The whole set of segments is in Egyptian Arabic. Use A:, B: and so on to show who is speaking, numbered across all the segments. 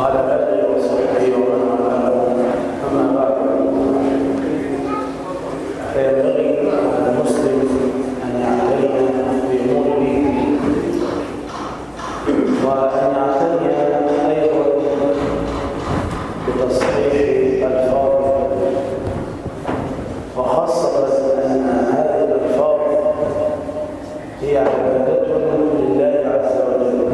A: وعلى آله وصحبه ومن والاه أما بعد فينبغي على المسلم أن يعتني بأمور دينه وأن يعتني أيضا بتصحيح الألفاظ وخاصة أن هذه الألفاظ هي عبادة لله عز وجل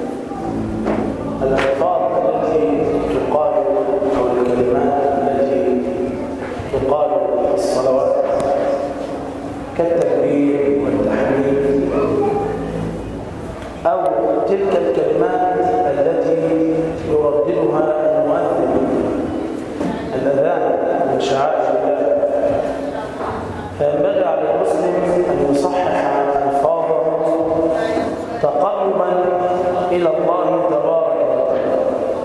A: الألفاظ التي تقال أو الكلمات التي تقال في الصلوات كالتكبير والتحميد أو تلك الكلمات التي يرددها المؤذن الأذان من شعائر الله فينبغي على المسلم أن يصحح ألفاظه تقربا إلى الله تبارك وتعالى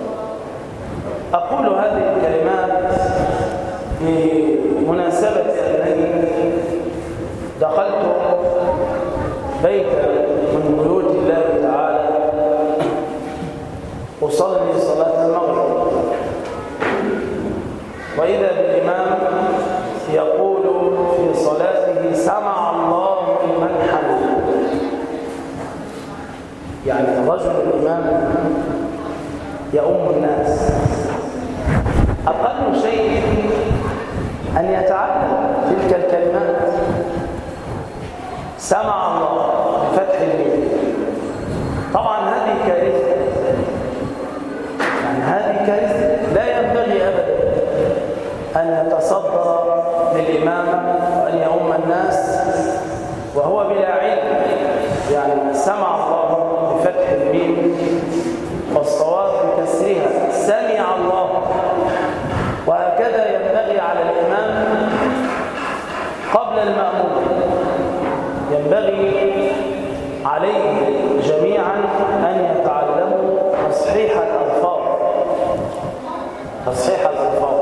A: أقول هذه الكلمات بمناسبة أنني دخلت بيتا من بيوت الله تعالى أصلي صلاة المغرب وإذا بالإمام يقول في صلاته سمع الله لمن حمده يعني الرجل الإمام يؤم الناس أقل شيء أن يتعلم تلك الكلمات سمع الله بفتح الميم طبعا هذه كارثة يعني هذه كارثة لا ينبغي أبدا أن يتصدر للإمام وأن يؤم الناس وهو بلا علم يعني سمع الله بفتح الميم والصواب بكسرها سمع الله وهكذا ينبغي على الإمام قبل المأمون ينبغي عليه جميعا أن يتعلموا تصحيح الألفاظ تصحيح الألفاظ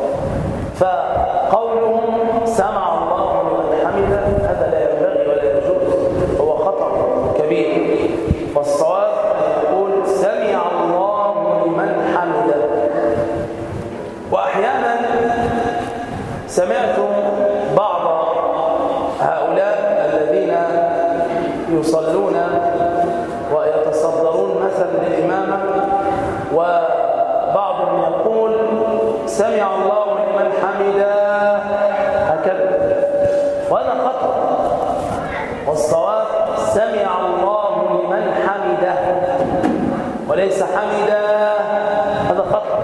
A: فقولهم سمع الله لمن حمده هذا لا ينبغي ولا يجوز هو خطأ كبير والصواب أن يقول سمع الله لمن حمده وأحيانا سمعت بعض هؤلاء الذين يصلون ويتصدرون مثلا للإمامة وبعضهم يقول سمع الله لمن حمده هكذا وهذا خطأ والصواب سمع الله لمن حمده وليس حمده هذا خطأ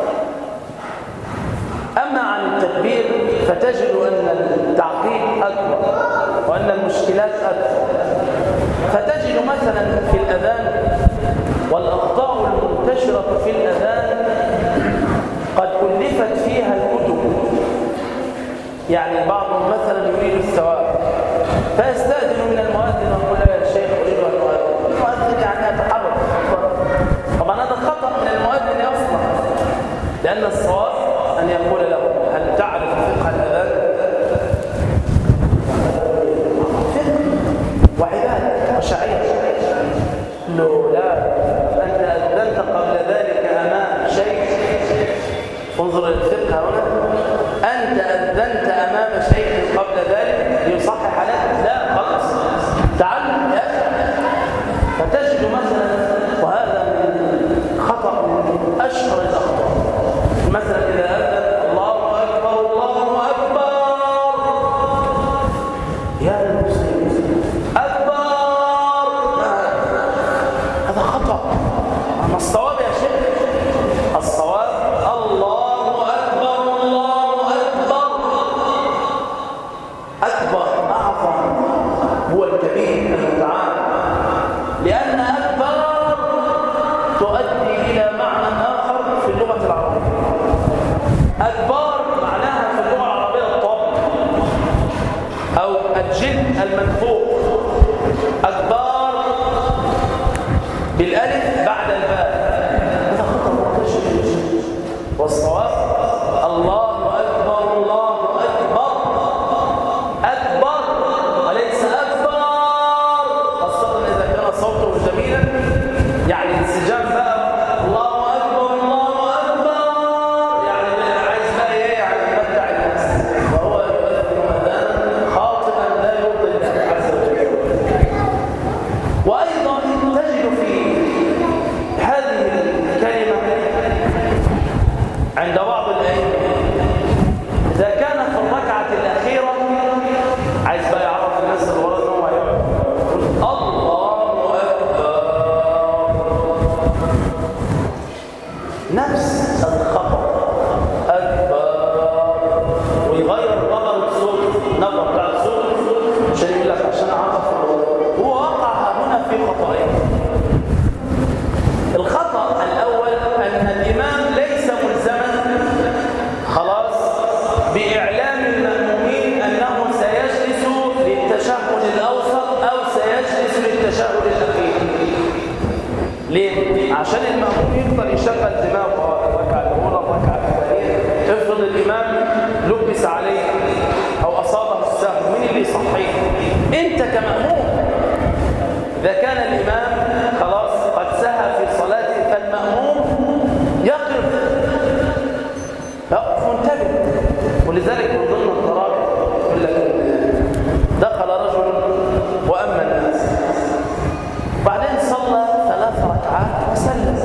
A: أما عن التكبير فتجد أن التعقيد أكبر وأن المشكلات أكثر فتجد مثلا في الأذان والأخطاء المنتشرة في الأذان قد كلفت فيها الكتب يعني بعضهم مثلا يريد الثواب فيستأذن من المؤذن ويقول له يا شيخ أريد أن أؤذن المؤذن يعني يتحرك طبعا هذا خطأ من المؤذن أصلا لأن الصواب أن يقول له هل تعرف فقه الأذان وعبادة وشعير له لا أنت أذنت قبل ذلك أمام شيء انظر الفقه هنا أنت أذنت أمام شيء قبل ذلك ليصحح لك لا خلاص تعلم يا أخي فتجد مثلا وهذا نفس الخطأ أكبر ويغير نبرة صوت نبرة بتاعت صوت عشان يقول لك عشان أعرف هو وقع هنا في خطأين الخطأ الأول أن الإمام ليس ملزما خلاص بإعلام المأمومين أنه سيجلس للتشهد الأوسط أو سيجلس للتشهد الأخير ليه؟ عشان المأموم يقدر يشغل دماغه الركعة الأولى الركعة الثانية افرض الإمام لبس عليه أو أصابه السهو مين اللي يصحيه؟ أنت كمأموم إذا كان الإمام خلاص قد سهى في صلاته فالمأموم يقف يقف منتبه ولذلك من ضمن الضرائب يقول لك دخل رجل وأما الناس بعدين صلى ثلاث ركعات وسلم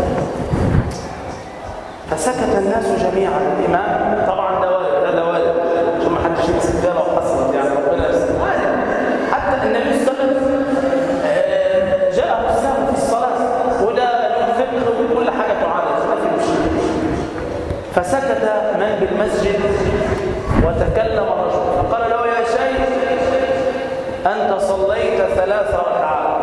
A: فسكت الناس جميعا الإمام طبعا ده وارد ده ده وارد عشان ما حدش يمسك فيها لو حصلت يعني ربنا يستر وارد حتى النبي صلى الله عليه وسلم آه، جاءه السهو في الصلاة وده له فقه وكل حاجة تعالج ما في مشكلة فسكت من بالمسجد وتكلم رجل فقال له يا شيخ أنت صليت ثلاث ركعات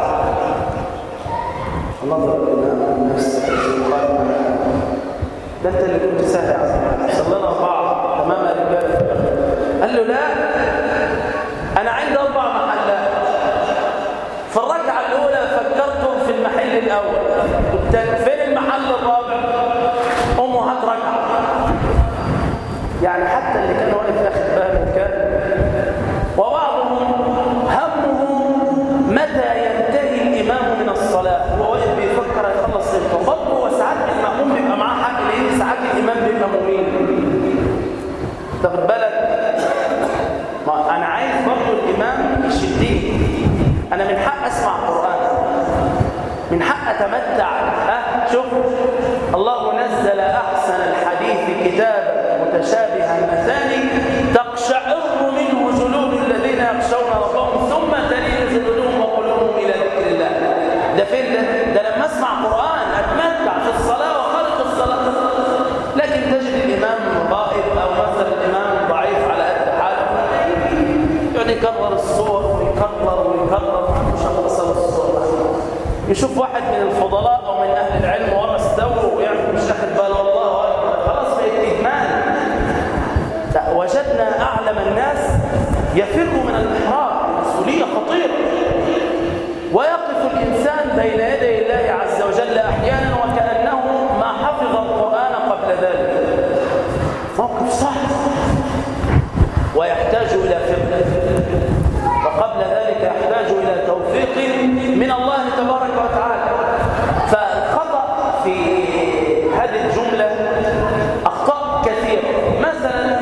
A: نظر الإمام نفسه قال ده أنت اللي كنت سهل يا عزيزي صلينا أربعة أمام الرجال قال له لا أنا عندي أربع محلات في الركعة الأولى فكرتم في المحل الأول قلت فين المحل الرابع قوموا هات ركعة يعني حتى اللي كان واقف ياخد باله كان وبعضهم همه متى ينتهي الإمام من الصلاة هو واقف بيفكر يخلص امتى برضه وساعات المأموم بيبقى معاه حق لأن ساعات الإمام بيبقى مميل تاخد بالك ما أنا عايز برضه الإمام يشدني أنا من حق أسمع قرآن من حق أتمتع أه شوف الله نزل أحسن الحديث كتابا متشابها مثاني تقشعر منه جلود الذين يخشون ربهم ثم تلين جلودهم وقلوبهم إلى ذكر الله ده فين ده؟ ده لما أسمع قرآن أتمتع في الصلاة وخلق الصلاة لكن تجد الإمام غائب أو مثلا الإمام ضعيف على قد حاله يقعد يكرر الصور ويكرر ويكرر مش أصل الصور يشوف واحد من الفضلاء أو من أهل العلم ورا استووا ويعمل مش أخد باله والله أكبر خلاص بقت إدمان لا وجدنا أعلم الناس يفر من المحراب مسؤولية خطيرة ويقف الإنسان بين يدي الله عز وجل أحيانا وكأنه ما حفظ القرآن قبل ذلك موقف صعب ويحتاج إلى فقه وقبل ذلك يحتاج إلى توفيق من الله تبارك وتعالى فالخطأ في هذه الجملة أخطاء كثيرة مثلا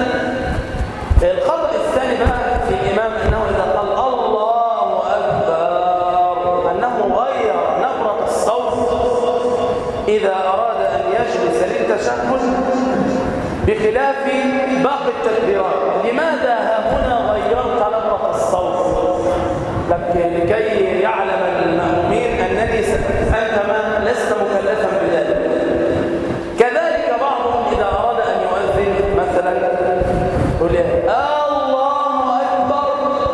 A: الخطأ الثاني بقى في الإمام أنه إذا قال الله أكبر أنه غير نبرة الصوت إذا أراد أن يجلس للتشهد بخلاف باقي التكبيرات لماذا ها هنا غيرت نبرة الصوت لك لكي يعلم المأمومين أنني س... أنت ما لست مكلفا بذلك كذلك بعضهم إذا أراد أن يؤذن مثلا يقول الله أكبر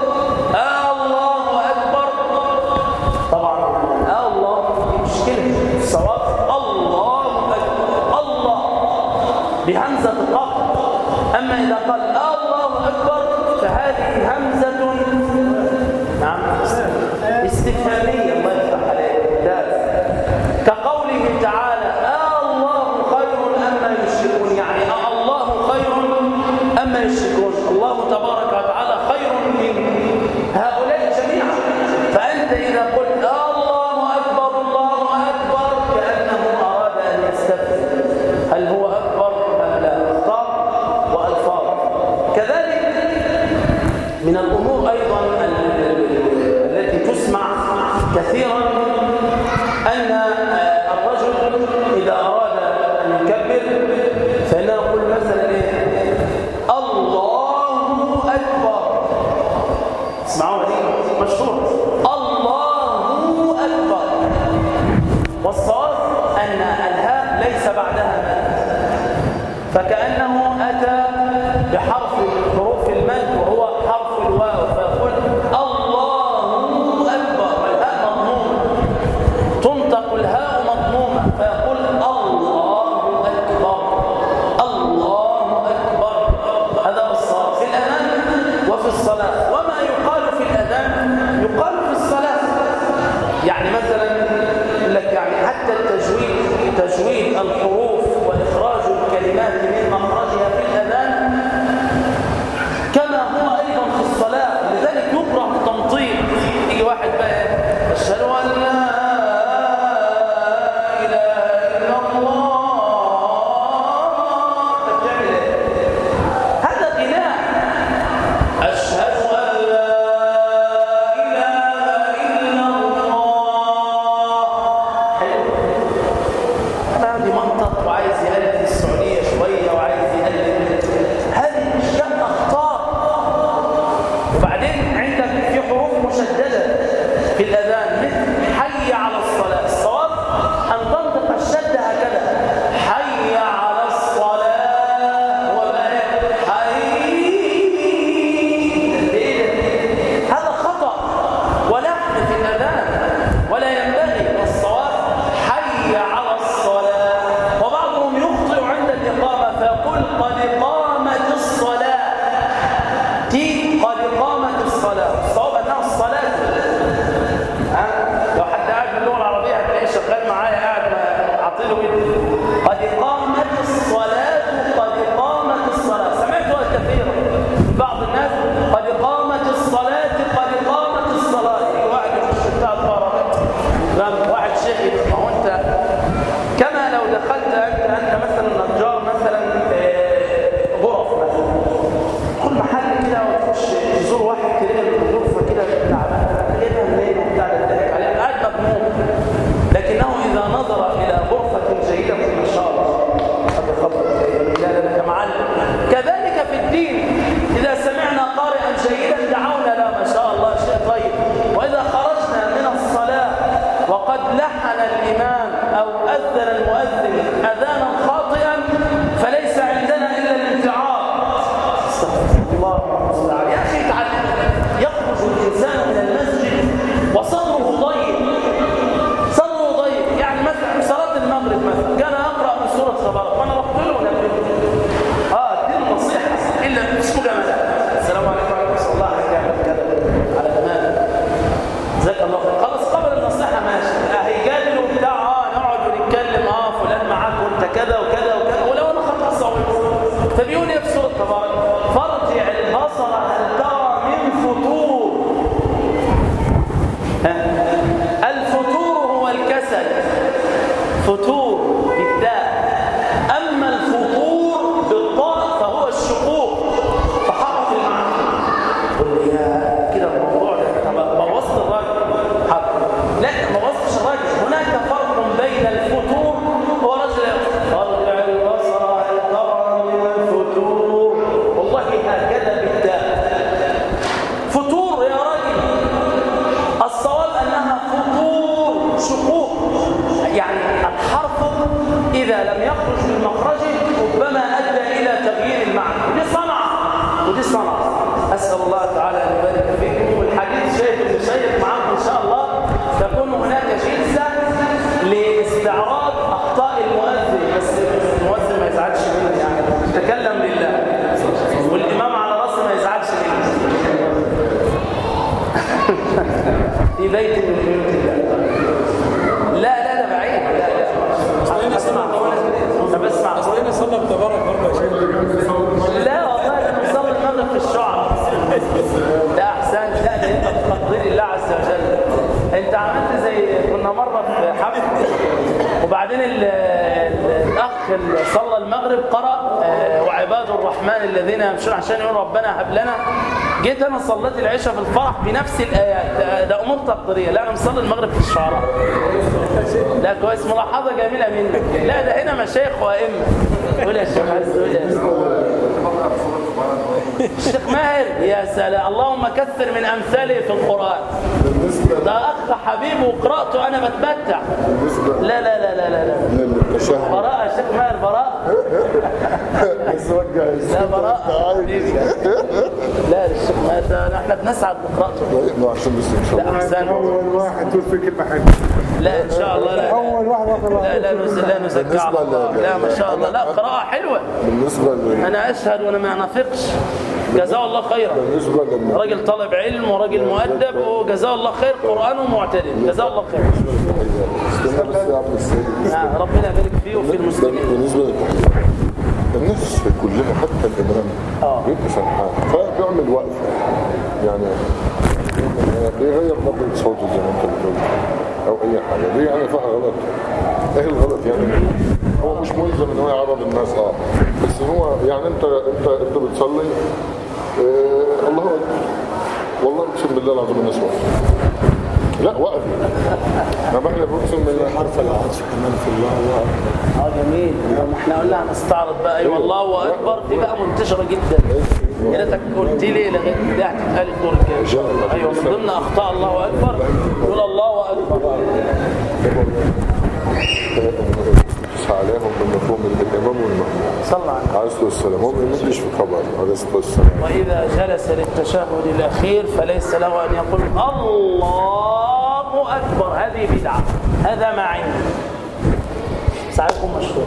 A: الله أكبر طبعا الله مشكلة الصواب الله أكبر الله بهمزة القطع أما إذا قال الله أكبر فهذه همزة نعم استفهامية الله يفتح عليك ممتاز كقوله تعالى الله خير أما يشركون يعني الله خير أما يشركون الله تبارك وتعالى خير من هؤلاء جميعا فأنت إذا قلت الله أكبر الله أكبر كأنه أراد أن يستفهم هل هو أكبر أم لا أخطاء وألفاظ كذلك من الأمور أيضا التي تسمع كثيرا أن الرجل إذا أراد أن يكبر فإنه يقول مثلا إيه؟ الله أكبر اسمعوا دي مشهور الله أكبر والصواب أن الهاء ليست بعدها مال فكأنه أتى بحرف حروف المد وهو حرف الواو فيقول الله أكبر والهاء مضمومة تنطق الهاء مضمومة فيقول الله أكبر الله أكبر هذا هو الصلاة في الأذان وفي الصلاة وما يقال في الأذان يقال في الصلاة يعني مثلا يقول لك يعني حتى التجويد تجويد الحروف وإخراج الكلمات من مخرجها في الأذان كما هو أيضا في الصلاة لذلك يكره التمطيط يجي واحد بقى أشهد أن لا إله إلا الله أنت بتعمل إيه؟ هذا غناء أشهد أن لا إله إلا الله حلو أنا عندي منطق وعايز يقلد السعودية شوية وعايز يقلد هذه أشياء أخطاء وبعدين عندك في حروف مشددة في الأذان مثل حي على الصلاة الصواب أن تنطق الشد هكذا حي على الصلاة هو بقى إيه؟ حي إيه ده؟ هذا خطأ ولحن في الأذان ولا ينبغي الصواب حي على الصلاة وبعضهم يخطئ عند الإقامة فيقول قد قامت الصلاة تي قد قامت الصلاة الصواب أنها الصلاة ها؟ لو حد قاعد باللغة العربية هتلاقيه شغال معايا قاعد عاطيله كده قد قامت الصلاة قد قامت الصلاة سمعتها كثيرا من بعض الناس قد قامت الصلاة قد قامت الصلاة يجي واحد يخش بتاع الفرق فاهم واحد شيخ ما هو انت كما لو دخلت انت انت مثلا نجار مثلا آه، غرف مثلا كل محل كده وتخش تزور واحد تلاقي الغرفه كده تعبانه جايبها منين وبتاع ده تضحك عليها قاعد مجنون لكنه اذا نظر الى غرفه جيده ما شاء الله هذا خبر لا لا لا كمعلم كذلك في الدين اذا سمعنا قارئا جيدا دعونا له ما شاء الله شيء طيب واذا خرجنا من الصلاه وقد لحن الامام او اذن المؤذن اذانا خاطئا فليس عندنا الا الامتعاض استغفر الله المستعان يا اخي تعلم يخرج الانسان من المسجد وصدره ضيق صدره ضيق يعني مثلا صلاه المغرب مثلا كان اقرا من سوره تبارك وانا رحت له ونبهته اه دي النصيحه الا اسمه جمال السلام عليكم ورحمه الله الله عليك كذا على امان جزاك الله خير خلاص قبل النصيحه ماشي آه هيجادل وبتاع اه نقعد ونتكلم اه فلان معاك وانت كذا وكذا وكذا ولو انا خطا صواب فبيقول ايه في سوره تبارك فارجع البصر هل ترى من فطور ها؟ الفطور هو الكسل فطور بالداء اما الفطور بالطاء فهو الشقوق فحرف المعنى قل لي يا كده الموضوع ده طب بوظت الراجل حاضر لا ما بوظتش الراجل هناك فرق بين الفطور ورجل فرجع البصر هل ترى من الفتور والله هكذا بالداء فطور يا راجل الصواب انها فطور شقوق يعني الحرف اذا لم يخرج من مخرجه ربما ادى الى تغيير المعنى ودي صنعه ودي صنعه اسال الله تعالى ان يبارك فيكم والحديث شيخ المشيخ معاكم ان شاء الله تكون هناك جلسه لاستعراض اخطاء المؤذن بس المؤذن ما يزعلش مني يعني تكلم لله والامام على راسه ما يزعلش مني في بيت من بيوت الله لا لا ده بعيد لا لا اسمع طب اسمع
B: اصلنا صلى بتبارك برضه يا شيخ
A: لا والله انا بصلي المغرب في الشعر لا احسن لا ده انت بتقدير الله عز وجل انت عملت زي كنا مره في حفل وبعدين ال- ال- الاخ اللي صلى المغرب قرا آه، وعباد الرحمن الذين يمشون عشان يقول ربنا هب لنا جيت انا صليت العشاء في الفرح بنفس الايات ده, ده امور تقديريه لا انا مصلي المغرب في الشعراء لا كويس ملاحظه جميله منك لا ده هنا مشايخ وائمه قول يا شيخ عز قول يا شيخ الشيخ ماهر يا سلام اللهم كثر من امثاله في القران ده اخ اخ حبيب وقراته انا بتمتع
C: بالنسبة
A: لا لا لا لا لا لا
C: للتشهد
A: براءة يا شيخ ماهر براءة
C: بس وجع
A: لا براءة حبيبي لا الشيخ ماهر ده احنا بنسعد بقراءته
C: ما عشان بس ان شاء
A: لا
C: الله
A: احسن
B: اول واحد تقول في كلمه حلوه
A: لا ان شاء الله لا
B: اول واحد واخد
A: لا لا نز- لا نزكى على الله لا ما شاء الله لا قراءة حلوة
C: بالنسبة لل...
A: انا اشهد وانا ما انافقش جزاه الله خيرا
C: بالنسبة لل...
A: راجل طالب علم وراجل مؤدب وجزاه الله خير قرآنه معتدل جزاه الله خير
C: استنى بس يا عم السيد
A: يعني ربنا يبارك فيه وفي المسلمين
C: بالنسبة للتحليل الناس كلها حتى الإمام
A: آه.
C: بيبقى سرحان فبيعمل وقفة يعني بيغير نبرة صوته زي ما انت بتقول أو أي حاجة دي يعني فيها غلط إيه الغلط يعني هو مش ملزم إن هو يعرض الناس أه بس هو يعني أنت أنت أنت بتصلي آه الله أكبر والله أقسم بالله العظيم الناس واقفة لا وقف أنا بحلف أقسم بالله
B: حرف العطف كمان في الله الله أكبر.
A: اه جميل ما احنا قلنا هنستعرض بقى ايوه الله اكبر دي بقى منتشره جدا يا ريتك قلت لي لغايه دي هتتقال الدور الجاي ايوه من ضمن اخطاء الله اكبر يقول الله اكبر
C: عليهم بالمفهوم الامام والمأموم
A: صلى عليه
C: عليه الصلاه والسلام هم ما يمدش في خبر عليه الصلاه والسلام
A: واذا جلس للتشهد الاخير فليس له ان يقول الله اكبر هذه بدعه هذا ما عندي ساعتكم مشهور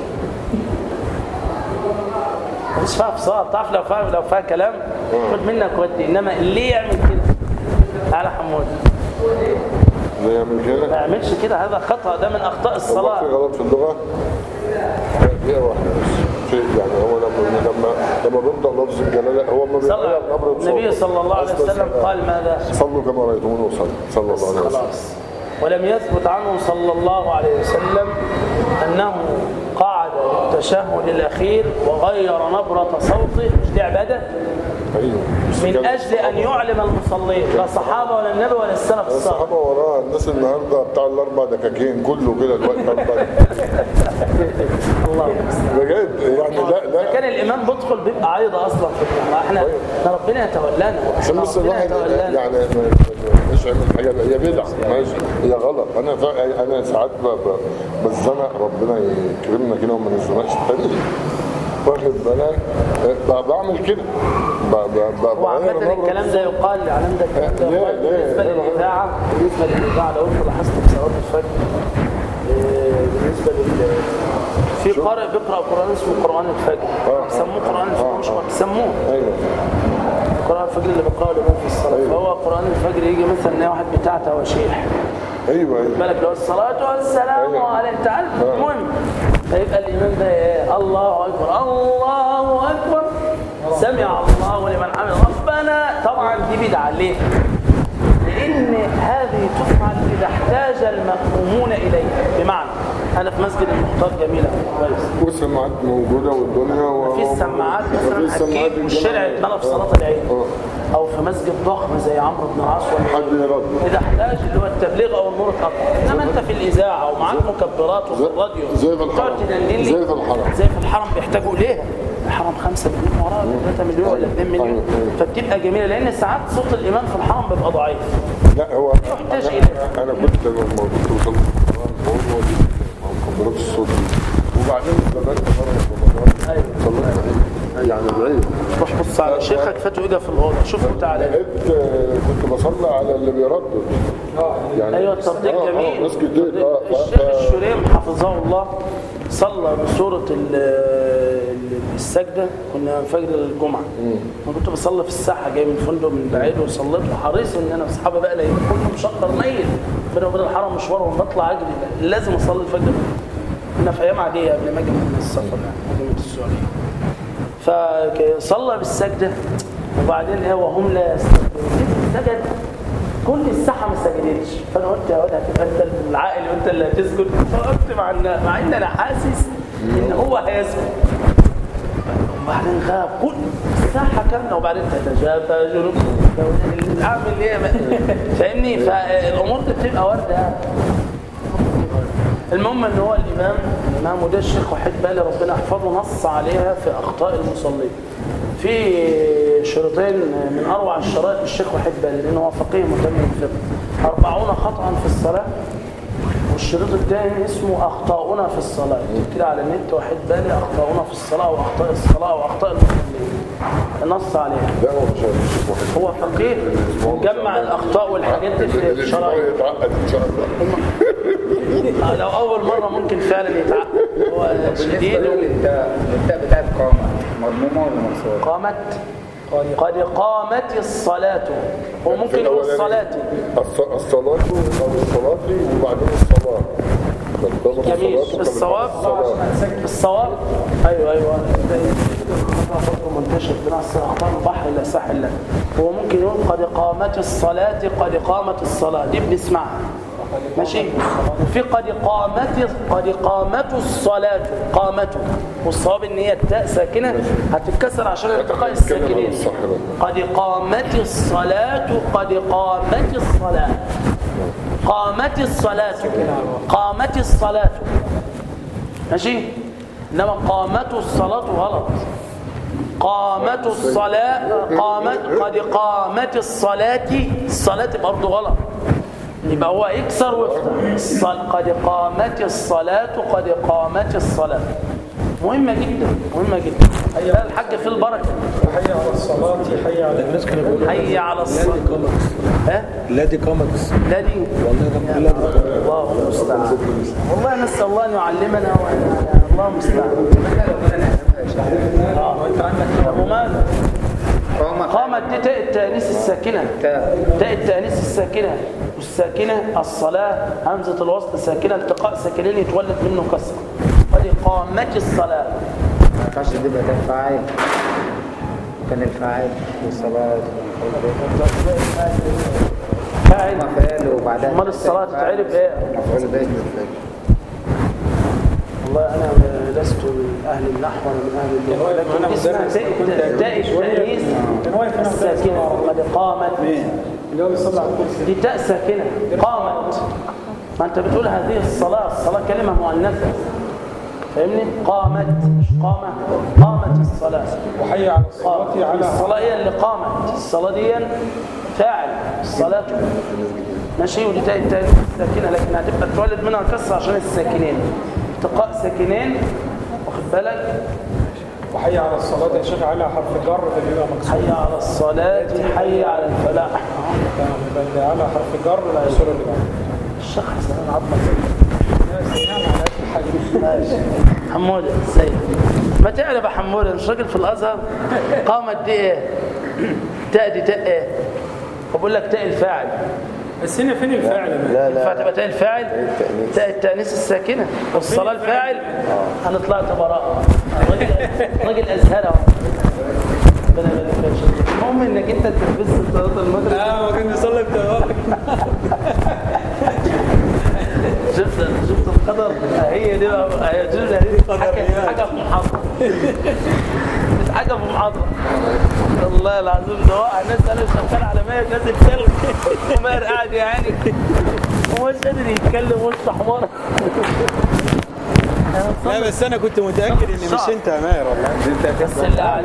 A: مش فيها فصال تعرف لو فيها لو فيها كلام خد منك ودي انما ليه يعمل كده تعالى حمود
C: زي يعمل
A: ما
C: كده
A: يعملش كده هذا خطا ده من اخطاء
C: هو في
A: الصلاه
C: غلط في اللغه دقيقه واحده بس في يعني هو لما لما لما بينطق لفظ الجلاله هو ما
A: صلى
C: بيغير نبره صوته
A: النبي صلى الله عليه وسلم قال ماذا
C: صلوا كما رايتموني اصلي صلى الله عليه وسلم
A: خلاص ولم يثبت عنه صلى الله عليه وسلم أنه قعد للتشهد الأخير وغير نبرة صوته مش دي عبادة
C: ايوه بس
A: من
C: كان
A: أجل أن يعلم المصلين لا صحابة ولا النبي ولا السلف الصالح
C: الصحابه وراه الناس النهارده بتاع الاربع دكاكين كله كده الوقت اربع
A: الله المستعان.
C: بجد يعني لا
A: إذا
C: لا
A: كان الإمام بيدخل بيبقى عيضة أصلا في الجامعة احنا احنا ربنا يتولانا
C: عشان بس
A: ربنا
C: الواحد
A: يتولانا
C: يعني ما- ما- مش يعمل حاجه هي بدعه ماشي هي غلط انا فا- انا ساعات ب- ب- بتزنق ربنا يكرمنا كده وما نزنقش تاني واخد بالك ب- بعمل كده ب- ب- ب-
A: هو عامة
C: بغير نبرة
A: الكلام ده يقال على ده الكلام ده
C: ليه؟
A: يقال
C: ليه؟
A: بالنسبة
C: ليه؟
A: للإذاعة بالنسبة للإذاعة لو أنت لاحظت في صلاة الفجر آه، بالنسبة لل في قارئ بيقرأ قرآن اسمه قرآن الفجر
C: آه.
A: بيسموه قرآن الفجر مش بيسموه
C: ايوه
A: قرآن الفجر اللي بيقرأه الإمام في الصلاة
C: أيوة.
A: فهو قرآن الفجر يجي مثلا نلاقي واحد بتاع تواشيح
C: ايوه ايوه
A: بالك لو الصلاة والسلام
C: أيوة.
A: عليه تعال
C: آه.
A: المهم فيبقى الإمام ده إيه؟ الله أكبر الله أكبر سمع الله لمن حمد ربنا طبعا دي بدعة ليه؟ لأن هذه تفعل إذا احتاج المأمومون إليها بمعنى أنا في مسجد المختار جميلة كويس
C: والسماعات موجوده والدنيا و...
A: في السماعات مثلا
C: مفيش سماعات
A: أكيد والشارع
C: الجامعة.
A: اتملى في صلاة
C: آه.
A: العيد
C: آه.
A: أو في مسجد ضخم زي عمرو بن العاص ولا
C: حد يرد
A: إذا احتاج اللي هو التبليغ أو النور اتقطع إنما أنت في الإذاعة ومعاك مكبرات وفي
C: زي-
A: الراديو
C: زي في الحرم.
A: تقعد تدندن لي.
C: زي في الحرم.
A: زي في الحرم بيحتاجوا ليها الحرم 5 مليون وراه 3 مليون ولا 2 مليون
C: أيوة، أيوة.
A: فبتبقى جميلة لأن ساعات صوت الإمام في الحرم بيبقى ضعيف
C: لا هو
A: يحتاج
C: أنا,
A: إليه.
C: انا كنت لما كنت وصلت هو دي مكبرات الصوت دي وبعدين بدات مره رمضان
A: أيوة.
C: صليت يعني بعيد
A: روح بص على شيخك فاتوا إيده في الأوضة شوف أنت على
C: لقيت آه، كنت بصلي على اللي بيردد يعني
A: ايوه التصديق
C: آه، آه،
A: جميل
C: ناس كتير اه ف-
A: الشيخ
C: ف-
A: الشريم حفظه الله صلى بسوره ال- ال- السجده كنا فجر الجمعه انا كنت بصلي في الساحه جاي من فندق من بعيد وصليت وحريص ان انا واصحابي بقى لا كله مشقر ميت بيني وبين الحرم مشوار وبطلع اجري لازم اصلي الفجر كنا في ايام عاديه قبل ما اجي من السفر يعني قبل ما السعوديه فصلى بالسجدة وبعدين ايه وهم لا يستكبرون سجد كل الساحة ما سجدتش فانا قلت يا واد هتبقى انت العاقل وانت اللي هتسجد فوقفت مع الناس مع ان انا حاسس ان هو هيسجد وبعدين غاب كل الساحة كاملة وبعدين تتجافى جنوب اعمل ايه فاهمني فالامور دي بتبقى وارده المهم ان هو الامام الامام وده الشيخ وحيد بالي ربنا يحفظه نص عليها في اخطاء المصلين في شريطين من اروع الشرائط للشيخ وحيد بالي لانه هو فقيه مهتم بالفقه 40 خطأ في الصلاه والشريط الثاني اسمه اخطاؤنا في الصلاه اكتب كده على النت وحيد بالي اخطاؤنا في الصلاه واخطاء الصلاه واخطاء المصلين نص عليه
C: لا هو مش عارف الشيخ واحد
A: هو فقيه مجمع الاخطاء والحاجات دي في
C: اللي شوية
A: الشرائط
C: يتعقد ان شاء الله
A: آه، لو اول مره ممكن فعلا يتعقد هو
D: بالنسبة
A: شديد
D: للتاء التاء بتاعت قامة مضمومة ولا مكسورة؟
A: قامت قد قامت الصلاة هو ممكن يقول الصلاة
C: الص- الصلاة أو الصلاة وبعدين الصلاة قد قامت
A: جميل
C: الصلاة قد
A: الصواب
C: قامت الصلاة.
A: الصواب ايوه ايوه ده خطأ برضه منتشر بنص اخبار البحر لا ساحل له هو ممكن يقول قد قامت الصلاة قد قامت الصلاة دي بنسمعها ماشي وفي قد قامت قد قامت الصلاة قامته والصواب ان هي التاء ساكنة هتتكسر عشان التقاء الساكنين قد قامت الصلاة قد قامت الصلاة قامت الصلاة قامت الصلاة ماشي انما قامت الصلاة غلط قامت الصلاة قامت قد قامت الصلاة الصلاة برضه غلط يبقى هو يكسر ويفتح الصل- قد قامت الصلاة قد قامت الصلاة مهمة جدا مهمة جدا لا الحاج في البركة
E: حي على الصلاة حي على الناس كانوا بيقولوا
A: حي على الصلاة ها
E: لا دي قامت الصلاة
A: لا دي
E: والله ده كلها دي.
A: الله المستعان والله نسأل الله أن يعلمنا وأن الله المستعان آه. أبو ماذا
D: قامة
A: قامت دي تاء التأنيث الساكنة
D: تاء
A: تاء التأنيث الساكنة والساكنة الصلاة همزة الوصل ساكنة التقاء ساكنين يتولد منه كسر قد قامت الصلاة
D: ما ينفعش تبقى تاء فاعل كان الفاعل والصلاة
A: فاعل
D: مفعول وبعدها
A: أمال الصلاة تتعرف إيه؟
D: مفعول به
A: والله أنا لست من أهل النحو ولا من أهل اللغة لكن اسمها تاء تاء التأنيث الساكنة قد قامت
E: اللي هو بيصلي على الكرسي
A: دي تاء ساكنة قامت ما أنت بتقول هذه الصلاة الصلاة كلمة مؤنثة فاهمني قامت مش قامة قامت الصلاة
E: وحي على الصلاة
A: قامت
E: على
A: الصلاة هي اللي قامت الصلاة دي فاعل الصلاة ماشي ودي تاء التاء ساكنة لكن هتبقى تولد منها كسر عشان الساكنين التقاء ساكنين واخد بالك
E: وحي على الصلاة يا شيخ على حرف جر ده بيبقى مكسور
A: حي على الصلاة حي على الفلاح
E: ده على حرف جر المكسور اللي بعده
A: الشيخ حسن عظمة ماشي حمودة سيد ما تعرف يا حمودة مش راجل في الازهر قامت دي ايه تاء دي تاء ايه وبقول لك تاء الفاعل
E: بس هنا فين الفاعل يا مان؟
B: لا
A: ينفع
B: لا
A: تبقى تاء الفاعل تاء التانيث الساكنه والصلاه الفاعل انا طلعت براءه راجل راجل ازهر اهو ربنا يبارك فيك يا شيخ. المهم انك انت تلبس صلاه المغرب
E: اه هو كان بيصلي بتوابع
A: شفت شفت القدر هي دي بقى هي دي دي حاجه حاجه في محاضره حاجه في محاضره والله العظيم ده واقع ناس انا شغال على ماهر نازل سلم وماهر قاعد يعني هو مش قادر يتكلم وسط حمار
E: لا بس انا كنت متاكد ان مش انت يا ماهر والله
A: بس اللي